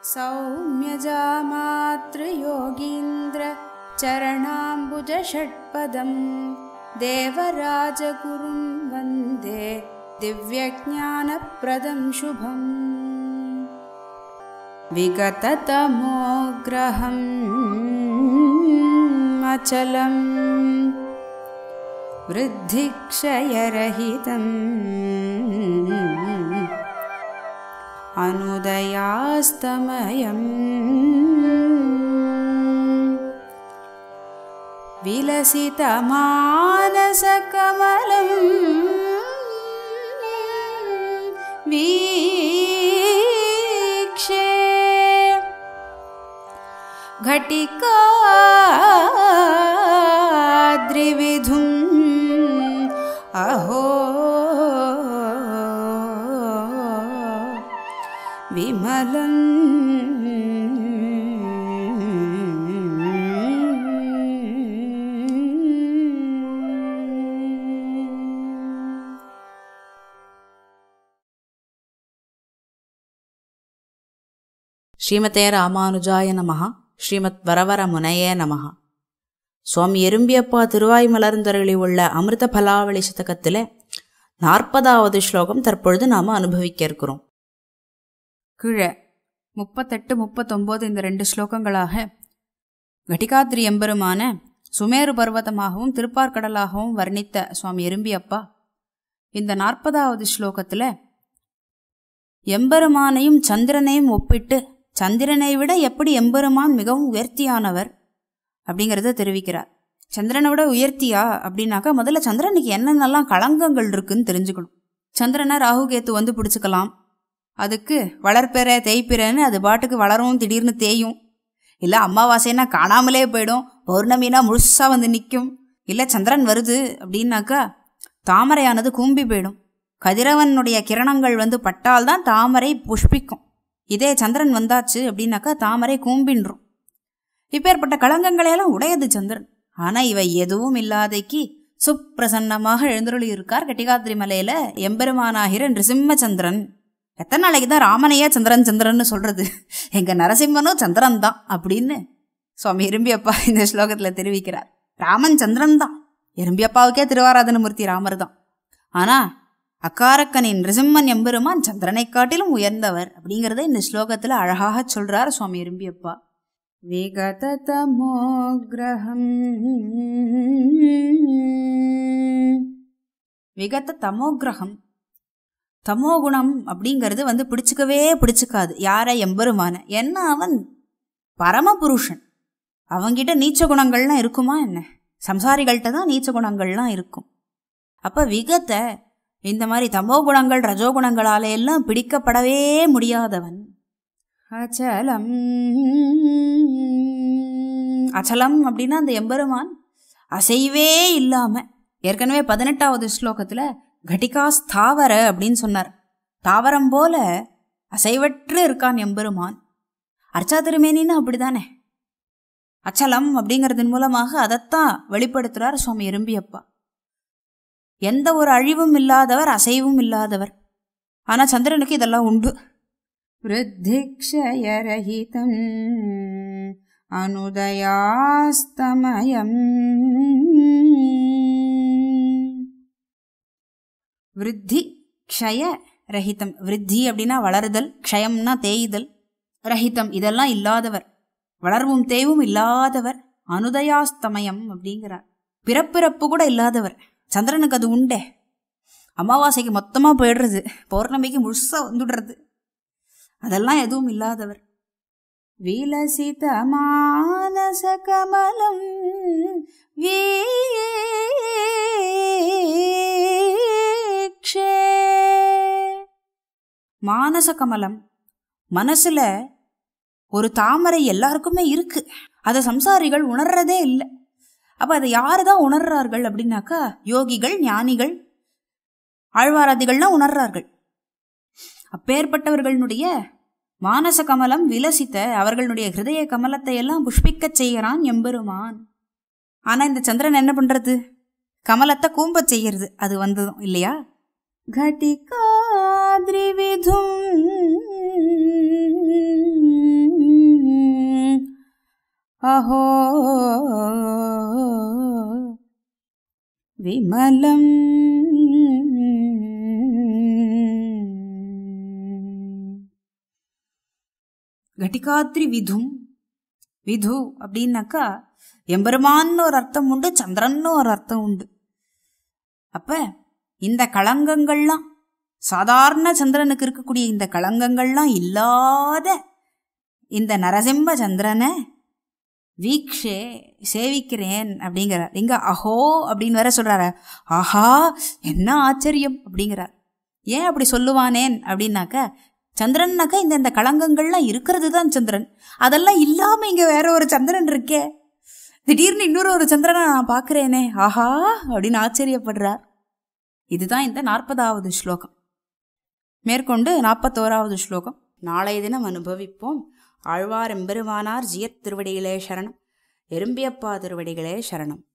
सौम्यजामातृयोगीन्द्र चरणाम्बुजषट्पदं देवराजगुरुं वन्दे दिव्यज्ञानप्रदं शुभम् विगततमोग्रहम् अचलम् वृद्धिक्षयरहितम् अनुदयास्तमयम् विलसितमानसकमलम् वीक्षे घटिकाद्रिविधुम् अहो विमलम् ஸ்ரீமதே ராமானுஜாய நமஹா ஸ்ரீமத் வரவர முனையே நமஹா சுவாமி எறும்பியப்பா திருவாய் மலர்ந்தருளி உள்ள அமிர்த பலாவளி சதகத்தில் நாற்பதாவது ஸ்லோகம் தற்பொழுது நாம் அனுபவிக்க இருக்கிறோம் கீழே முப்பத்தெட்டு முப்பத்தொம்போது இந்த ரெண்டு ஸ்லோகங்களாக கட்டிகாத்ரி எம்பெருமான சுமேரு பர்வதமாகவும் திருப்பார்கடலாகவும் வர்ணித்த சுவாமி எறும்பியப்பா இந்த நாற்பதாவது ஸ்லோகத்தில் எம்பெருமானையும் சந்திரனையும் ஒப்பிட்டு சந்திரனை விட எப்படி எம்பெருமான் மிகவும் உயர்த்தியானவர் அப்படிங்கிறத தெரிவிக்கிறார் சந்திரனை விட உயர்த்தியா அப்படின்னாக்கா முதல்ல சந்திரனுக்கு என்னென்னலாம் களங்கங்கள் இருக்குன்னு தெரிஞ்சுக்கணும் சந்திரனை ராகு கேத்து வந்து பிடிச்சிக்கலாம் அதுக்கு வளர்ப்பிற தேய்ப்பிறன்னு அது பாட்டுக்கு வளரும் திடீர்னு தேயும் இல்லை அமாவாசைன்னா காணாமலே போயிடும் பௌர்ணமினா முழுசாக வந்து நிற்கும் இல்லை சந்திரன் வருது அப்படின்னாக்கா தாமரையானது கூம்பி போயிடும் கதிரவனுடைய கிரணங்கள் வந்து பட்டால்தான் தாமரை புஷ்பிக்கும் இதே சந்திரன் வந்தாச்சு அப்படின்னாக்கா தாமரை கூம்பின்றும் இப்பேற்பட்ட களங்கங்களையெல்லாம் உடையது சந்திரன் ஆனால் இவை எதுவும் இல்லாதைக்கு சுப்பிரசன்னமாக எழுந்தருளி இருக்கார் கட்டிகாத்திரி மலையில எம்பெருமானாகிற நிருசிம்மச்சந்திரன் எத்தனை நாளைக்கு தான் ராமனையே சந்திரன் சந்திரன்னு சொல்றது எங்க நரசிம்மனும் சந்திரன் தான் அப்படின்னு சுவாமி இரும்பியப்பா இந்த ஸ்லோகத்துல தெரிவிக்கிறார் ராமன் சந்திரன் தான் எறும்பியப்பாவுக்கே திருவாராதன மூர்த்தி ராமர் தான் ஆனா அக்காரக்கனின் நிருசிம்மன் எம்பெருமான் சந்திரனை காட்டிலும் உயர்ந்தவர் அப்படிங்கிறத இந்த ஸ்லோகத்துல அழகாக சொல்றார் சுவாமி இரும்பியப்பா விகததமோகிரகம் விகத தமோகிரகம் தமோகுணம் அப்படிங்கிறது வந்து பிடிச்சிக்கவே பிடிச்சிக்காது யாரை எம்பெருமான என்ன அவன் பரமபுருஷன் அவங்கிட்ட நீச்ச குணங்கள்லாம் இருக்குமா என்ன சம்சாரிகள்கிட்ட தான் நீச்ச குணங்கள்லாம் இருக்கும் அப்ப விகத்தை இந்த மாதிரி தமோ குணங்கள் ரஜோ குணங்களால எல்லாம் பிடிக்கப்படவே முடியாதவன் அச்சலம் அச்சலம் அப்படின்னா அந்த எம்பெருமான் அசைவே இல்லாம ஏற்கனவே பதினெட்டாவது ஸ்லோகத்துல கட்டிகா ஸ்தாவர அப்படின்னு சொன்னார் தாவரம் போல அசைவற்று இருக்கான் எம்பெருமான் அர்ச்சா திருமேனின்னு அப்படிதானே அச்சலம் அப்படிங்கிறதன் மூலமாக அதைத்தான் வெளிப்படுத்துறார் சுவாமி எறும்பியப்பா எந்த ஒரு அழிவும் இல்லாதவர் அசைவும் இல்லாதவர் ஆனா சந்திரனுக்கு இதெல்லாம் உண்டு விருத்திக்ஷயரஹிதம் அனுதயாஸ்தமயம் விருத்தி க்ஷய ரஹிதம் விருத்தி அப்படின்னா வளருதல் க்ஷயம்னா தேய்தல் ரஹிதம் இதெல்லாம் இல்லாதவர் வளர்வும் தேவும் இல்லாதவர் அனுதயாஸ்தமயம் அப்படிங்கிறார் பிறப்பிறப்பு கூட இல்லாதவர் சந்திரனுக்கு அது உண்டே அமாவாசைக்கு மொத்தமாக போயிடுறது பௌர்ணமிக்கு முழுசாக வந்துடுறது அதெல்லாம் எதுவும் இல்லாதவர் விலசித மானச கமலம் வீக்ஷே மானச கமலம் மனசுல ஒரு தாமரை எல்லாருக்குமே இருக்கு அதை சம்சாரிகள் உணர்றதே இல்லை அப்ப அதை யாரு தான் உணர்றார்கள் அப்படின்னாக்கா யோகிகள் ஞானிகள் ஆழ்வாராதிகள்லாம் உணர்றார்கள் அப்பேற்பட்டவர்களுடைய மானச கமலம் விலசித்த அவர்களுடைய ஹிருதய கமலத்தை எல்லாம் புஷ்பிக்கச் செய்கிறான் எம்பெருமான் ஆனா இந்த சந்திரன் என்ன பண்றது கமலத்தை கூம்பச் செய்யறது அது வந்ததும் இல்லையா घटिकाद्रिविधुम् अहो विमलम् கட்டிகாத்ரி விதும் விது அப்படின்னாக்கா எம்பெருமான்னு ஒரு அர்த்தம் உண்டு சந்திரன்னு ஒரு அர்த்தம் உண்டு அப்ப இந்த களங்கங்கள்லாம் சாதாரண சந்திரனுக்கு இருக்கக்கூடிய இந்த களங்கங்கள்லாம் இல்லாத இந்த நரசிம்ம சந்திரனை வீக்ஷே சேவிக்கிறேன் அப்படிங்கிறார் இங்க அஹோ அப்படின்னு வேற சொல்றாரு ஆஹா என்ன ஆச்சரியம் அப்படிங்கிறார் ஏன் அப்படி சொல்லுவானேன் அப்படின்னாக்க சந்திரன்னாக்கா இந்த இந்த களங்கங்கள்லாம் இருக்கிறது தான் சந்திரன் அதெல்லாம் இல்லாம இங்க வேற ஒரு சந்திரன் இருக்கே திடீர்னு இன்னொரு ஒரு சந்திரனை நான் பார்க்கிறேனே ஆஹா அப்படின்னு ஆச்சரியப்படுறார் இதுதான் இந்த நாற்பதாவது ஸ்லோகம் மேற்கொண்டு நாற்பத்தோராவது ஸ்லோகம் நாளைய தினம் அனுபவிப்போம் ஆழ்வார் எம்பெருமானார் ஜியத் திருவடிகளே சரணம் எறும்பியப்பா திருவடிகளே சரணம்